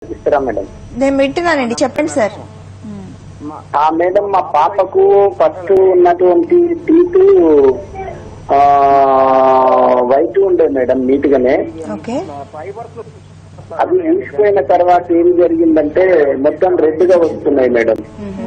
ఇస్తారా మేడం నేను వింటున్నానండి చెప్పండి సార్ ఆ మేడం మా పాపకు ఫస్ట్ ఉన్నటువంటి టీత్ వైట్ ఉండే మేడం నీట్ గానే ఓకే అది ఊసిపోయిన తర్వాత ఏం జరిగిందంటే మొత్తం రెడ్ గా వస్తున్నాయి మేడం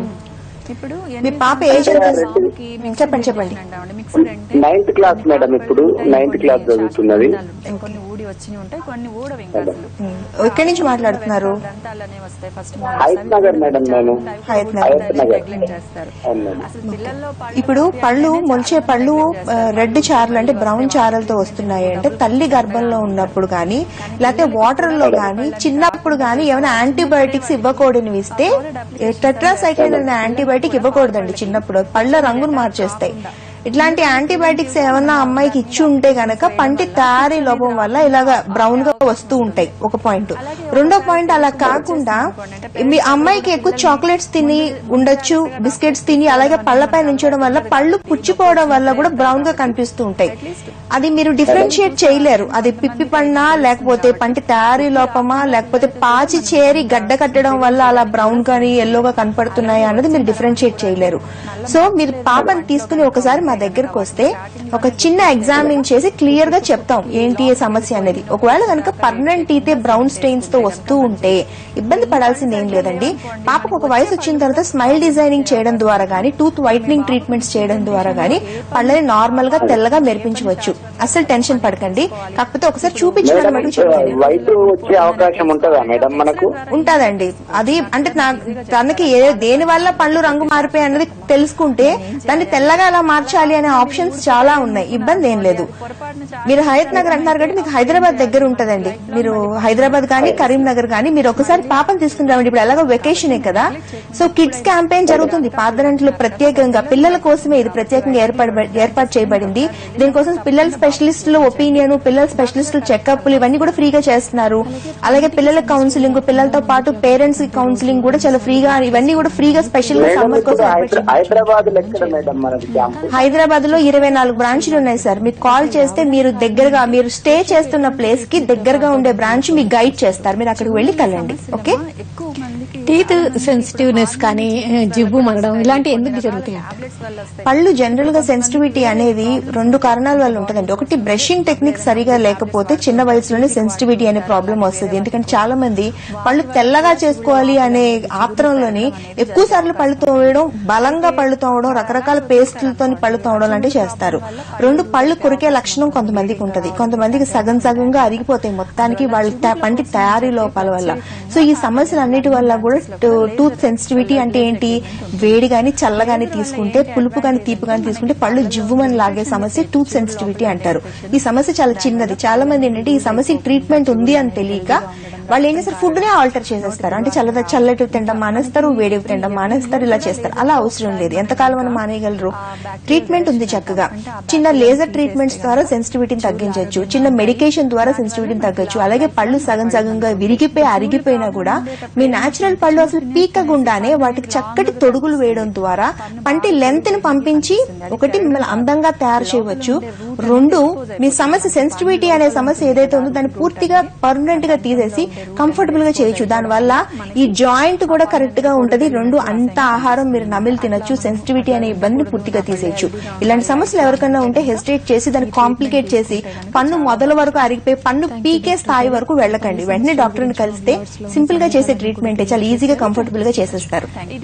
ఇప్పుడు మీ పాప ఏజ్ ఎంత చెప్పండి చెప్పండి మిక్స్డ్ అంటే నైన్త్ క్లాస్ మేడం ఇప్పుడు నైన్త్ క్లాస్ చదువుతున్నది ఉంటాయి. కొన్ని ఊడి వచ్చి ఉంటాయి కొన్ని ఊడవి ఇంకా అసలు ఉమ్. ఎక్కడి నుంచి మాట్లాడుతున్నారు దంతాలు అనేవి వస్తాయి ఫస్ట్ హైత్ నగర్ మేడం నేను హయత్ నగర్ హయత్ నగర్ నెగ్లెక్ట్ చేస్తారు అవును మేడం అసలు పిల్లల్లో పళ్ళు ఇప్పుడు పళ్ళు మొలిచే పళ్ళు ఆ, రెడ్ చారలు అంటే బ్రౌన్ చారలతో వస్తున్నాయి అంటే తల్లి గర్భంలో ఉన్నప్పుడు గానీ లేకపోతే వాటర్ లో గానీ చిన్నప్పుడు గానీ ఏమైనా యాంటీబయాటిక్స్ ఇవ్వకూడనివి ఇస్తే టెట్రాసైక్లిన్ అనే యాంటీబయాటిక్ ఇవ్వకూడదండి చిన్నప్పుడు పళ్ళ రంగును మార్చేస్తాయి ఇట్లాంటి యాంటీబయాటిక్స్ ఏమన్నా అమ్మాయికి ఇచ్చి ఉంటే గనక పంటి తయారీ లోపం వల్ల ఇలాగ బ్రౌన్ గా వస్తూ ఉంటాయి ఒక పాయింట్ రెండో పాయింట్ అలా కాకుండా మీ అమ్మాయికి ఎక్కువ చాక్లెట్స్ తిని ఉండొచ్చు బిస్కెట్స్ తిని అలాగే పళ్ళపై ఉంచడం వల్ల పళ్ళు పుచ్చిపోవడం వల్ల కూడా బ్రౌన్ గా కనిపిస్తూ ఉంటాయి అది మీరు డిఫరెన్షియేట్ చేయలేరు అది పిప్పి పడినా లేకపోతే పంటి తయారీ లోపమా లేకపోతే పాచి చేరి గడ్డ కట్టడం వల్ల అలా బ్రౌన్ గానీ ఎల్లోగా కనపడుతున్నాయి అన్నది మీరు డిఫరెన్షియేట్ చేయలేరు సో మీరు పాపని తీసుకుని ఒకసారి మా దగ్గరకు వస్తే ఒక చిన్న ఎగ్జామిన్ చేసి క్లియర్ గా చెప్తాం ఏంటి ఏ సమస్య అనేది ఒకవేళ కనుక పర్మనెంట్ టీతే బ్రౌన్ స్టెయిన్స్ తో వస్తూ ఉంటే ఇబ్బంది పడాల్సింది ఏం లేదండి పాపకు ఒక వయసు వచ్చిన తర్వాత స్మైల్ డిజైనింగ్ చేయడం ద్వారా గానీ టూత్ వైట్నింగ్ ట్రీట్మెంట్స్ చేయడం ద్వారా గానీ పళ్ళని నార్మల్ గా తెల్లగా మెరిపించవచ్చు అసలు టెన్షన్ పడకండి కాకపోతే ఒకసారి చూపించడం మటుకు చెప్పండి వైట్ వచ్చే అవకాశం ఉంటుందా మేడం మనకు ఉంటదండి అది అంటే నా తనకి ఏ దేని వల్ల పళ్ళు రంగు మారిపోయి అన్నది తెలుసుకుంటే దాన్ని తెల్లగా ఎలా మార్చాలి అనే ఆప్షన్స్ చాలా ఉన్నాయి ఇబ్బంది ఏం లేదు మీరు హయత్ నగర్ అంటున్నారు కాబట్టి మీకు హైదరాబాద్ దగ్గర ఉంటదండి మీరు హైదరాబాద్ కానీ కరీంనగర్ కానీ మీరు ఒకసారి పాపను తీసుకుని రావండి ఇప్పుడు ఎలాగో వెకేషనే కదా సో కిడ్స్ క్యాంపెయిన్ జరుగుతుంది పాదరంట్లో ప్రత్యేకంగా పిల్లల కోసమే ఇది ప్రత్యేకంగా ఏర్పడ ఏర్పాటు చేయబడింది దీనికోసం పిల్లల స్పెషలిస్టుల ఒపీనియన్ పిల్లల స్పెషలిస్టుల చెకప్లు ఇవన్నీ కూడా ఫ్రీగా చేస్తున్నారు అలాగే పిల్లల కౌన్సిలింగ్ పిల్లలతో పాటు పేరెంట్స్ కౌన్సిలింగ్ కూడా చాలా ఫ్రీగా ఇవన్నీ కూడా ఫ్రీగా స్పెషల్ గా మేడం సమ్మర్ ఇప్పుడు కోసం ఏర్పాటు హైదరా- హైదరాబాద్ ఎక్కడ మేడం మనది క్యాంప్ హైదరాబాద్ లో ఇరవై నాలుగు బ్రాంచ్లు ఉన్నాయి సార్ మీకు కాల్ చేస్తే మీరు దగ్గరగా మీరు స్టే చేస్తున్న ప్లేస్ కి దగ్గరగా ఉండే బ్రాంచ్ మీకు గైడ్ చేస్తారు మీరు అక్కడికి వెళ్లి కలండి ఓకే ఎక్కువ మందికి టీత్ సెన్సిటివ్నెస్ కానీ జివ్వు మరడం ఇలాంటివి ఎందుకు జరుగుతాయి టాబ్లెట్స్ వల్ల వస్తాయి పళ్ళు జనరల్ గా సెన్సిటివిటీ అనేది రెండు కారణాల వల్ల ఉంటుందండి ఒకటి బ్రషింగ్ టెక్నిక్ సరిగా లేకపోతే చిన్న వయసులోనే సెన్సిటివిటీ అనే ప్రాబ్లం వస్తుంది ఎందుకంటే చాలా మంది పళ్ళు తెల్లగా చేసుకోవాలి అనే ఆత్రంలోని ఎక్కువ సార్లు పళ్ళు తోమడం బలంగా పళ్ళు తోమడం రకరకాల పేస్టులతో పళ్ళు తోమడం లాంటివి చేస్తారు రెండు పళ్ళు కొరికే లక్షణం కొంతమందికి ఉంటది కొంతమందికి సగం సగంగా అరిగిపోతాయి మొత్తానికి వాళ్ళ త- పంటి తయారీ లోపాల వల్ల సో ఈ సమస్యలు అన్నిటి వల్ల కూడా టూత్ సెన్సిటివిటీ అంటే ఏంటి వేడి గాని చల్ల గాని తీసుకుంటే పులుపు గాని తీపి గాని తీసుకుంటే పళ్ళు జివ్వుమని లాగే సమస్య టూత్ సెన్సిటివిటీ అంటారు ఈ సమస్య చాలా చిన్నది చాలా మంది ఏంటంటే ఈ సమస్యకి ట్రీట్మెంట్ ఉంది అని తెలియక వాళ్ళు ఏం చేస్తారు ఫుడ్ నే ఆల్టర్ చేసేస్తారు అంటే చల్ల చల్లటి తినడం మానేస్తారు వేడివి తినడం మానేస్తారు ఇలా చేస్తారు అలా అవసరం లేదు ఎంతకాలం అని మానేయగలరు ట్రీట్మెంట్ ఉంది చక్కగా చిన్న లేజర్ ట్రీట్మెంట్స్ ద్వారా సెన్సిటివిటీని తగ్గించవచ్చు చిన్న మెడికేషన్ ద్వారా సెన్సిటివిటీని తగ్గొచ్చు అలాగే పళ్ళు సగం సగంగా విరిగిపోయి అరిగిపోయినా కూడా మీ నేచురల్ పళ్ళు అసలు పీకగుండానే వాటికి చక్కటి తొడుగులు వేయడం ద్వారా పంటి లెంత్ ని పంపించి ఒకటి మిమ్మల్ని అందంగా తయారు చేయవచ్చు రెండు మీ సమస్య సెన్సిటివిటీ అనే సమస్య ఏదైతే ఉందో దాన్ని పూర్తిగా పర్మనెంట్ గా తీసేసి కంఫర్టబుల్ గా చేయొచ్చు దానివల్ల ఈ జాయింట్ కూడా కరెక్ట్ గా ఉంటది రెండు అంత ఆహారం మీరు నమిలి తినొచ్చు సెన్సిటివిటీ అనే ఇబ్బందిని పూర్తిగా తీసేయచ్చు ఇలాంటి సమస్యలు ఎవరికైనా ఉంటే హెసిటేట్ చేసి దాన్ని కాంప్లికేట్ చేసి పన్ను మొదల వరకు అరిగిపోయి పన్ను పీకే స్థాయి వరకు వెళ్ళకండి వెంటనే డాక్టర్ ని కలిస్తే సింపుల్ గా చేసే ట్రీట్మెంట్ చాలా ఈజీగా కంఫర్టబుల్ గా చేసేస్తారు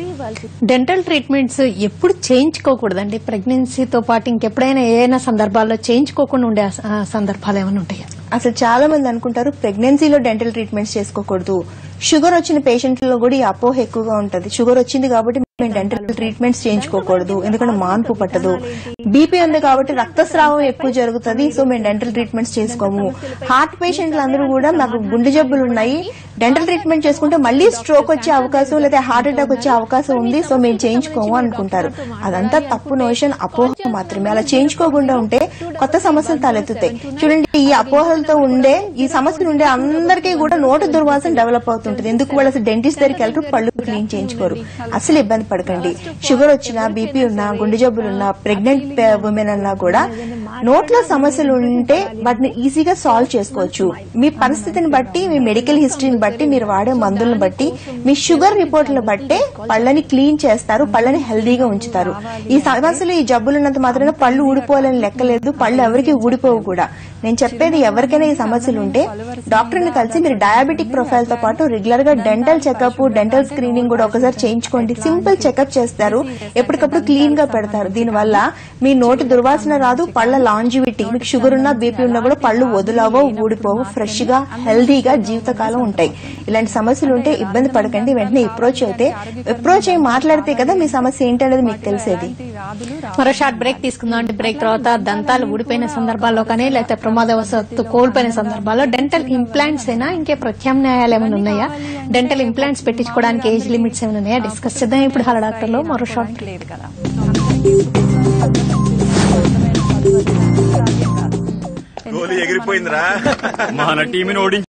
డెంటల్ ట్రీట్మెంట్స్ ఎప్పుడు చేయించుకోకూడదండి ప్రెగ్నెన్సీతో పాటు ఇంకెప్పుడైనా ఏదైనా సందర్భాల్లో చేయించుకోకుండా ఉండే ఆ, సందర్భాలు ఏమైనా ఉంటాయా అసలు చాలా మంది అనుకుంటారు ప్రెగ్నెన్సీలో డెంటల్ ట్రీట్మెంట్స్ చేసుకోకూడదు షుగర్ వచ్చిన పేషెంట్లలో కూడా ఈ అపోహ ఎక్కువగా ఉంటది షుగర్ వచ్చింది కాబట్టి మేము డెంటల్ ట్రీట్మెంట్స్ చేయించుకోకూడదు ఎందుకంటే మాన్పు పట్టదు బీపీ ఉంది కాబట్టి రక్తస్రావం ఎక్కువ జరుగుతుంది సో మేము డెంటల్ ట్రీట్మెంట్స్ చేసుకోము హార్ట్ పేషెంట్లు అందరూ కూడా మాకు గుండె జబ్బులు ఉన్నాయి డెంటల్ ట్రీట్మెంట్ చేసుకుంటే మళ్ళీ స్ట్రోక్ వచ్చే అవకాశం లేదా హార్ట్ అటాక్ వచ్చే అవకాశం ఉంది సో మేము చేయించుకోము అనుకుంటారు అదంతా తప్పు నోషన్ అపోహ మాత్రమే అలా చేయించుకోకుండా ఉంటే కొత్త సమస్యలు తలెత్తుతాయి చూడండి ఈ అపోహలతో ఉండే ఈ సమస్యలు ఉండే అందరికీ కూడా నోటి దుర్వాసన డెవలప్ అవుతుంటుంది ఎందుకు వాళ్ళు అసలు డెంటిస్ట్ దగ్గరికి వెళ్తారు పళ్ళు క్లీన్ చేయించుకోరు అసలు ఇబ్బంది పడకండి షుగర్ వచ్చినా బీపీ ఉన్నా గుండె జబ్బులు ఉన్నా ప్రెగ్నెంట్ ఉమెన్ అన్నా కూడా నోట్లో సమస్యలు ఉంటే వాటిని ఈజీగా సాల్వ్ చేసుకోవచ్చు మీ పరిస్థితిని బట్టి మీ మెడికల్ హిస్టరీని బట్టి మీరు వాడే మందులను బట్టి మీ షుగర్ రిపోర్ట్లను బట్టే పళ్ళని క్లీన్ చేస్తారు పళ్ళని హెల్దీగా ఉంచుతారు ఈ సమస్యలు ఈ జబ్బులు ఉన్నంత మాత్రాన పళ్ళు ఊడిపోవాలని లెక్కలేదు పళ్ళు ఎవరికి ఊడిపోవు కూడా నేను చెప్పేది ఎవరికైనా ఈ సమస్యలు ఉంటే డాక్టర్ని కలిసి మీరు డయాబెటిక్ ప్రొఫైల్ తో పాటు రెగ్యులర్ గా డెంటల్ చెకప్ డెంటల్ స్క్రీనింగ్ కూడా ఒకసారి చేయించుకోండి సింపుల్ చెకప్ చేస్తారు ఎప్పటికప్పుడు క్లీన్ గా పెడతారు దీనివల్ల మీ నోటి దుర్వాసన రాదు పళ్ళ లాంజివిటీ మీకు షుగర్ ఉన్నా బీపీ ఉన్నా కూడా పళ్ళు వదులవో ఊడిపోవు ఫ్రెష్ గా హెల్దీగా జీవితకాలం ఉంటాయి ఇలాంటి సమస్యలు ఉంటే ఇబ్బంది పడకండి వెంటనే అప్రోచ్ అయితే అప్రోచ్ అయ్యి మాట్లాడితే కదా మీ సమస్య ఏంటనేది మీకు తెలిసేది వ్యాధులు రా- మరో షార్ట్ బ్రేక్ తీసుకుందాం అంటే బ్రేక్ తర్వాత దంతాలు ఊడిపోయిన సందర్భాల్లో కానీ లేకపోతే ప్రమాదవశత్తు కోల్పోయిన సందర్భాల్లో డెంటల్ ఇంప్లాంట్స్ అయినా ఇంకే ప్రత్యామ్నాయాలు ఏమైనా ఉన్నాయా డెంటల్ ఇంప్లాంట్స్ పెట్టించుకోవడానికి ఏజ్ లిమిట్స్ ఏమైనా ఉన్నాయా డిస్కస్ చేద్దాం ఇప్పుడు హలో డాక్టర్లో మరో షార్ట్ లేదు కదా గోలీ ఎగిరిపోయిందిరా మన టీంని ఓడించి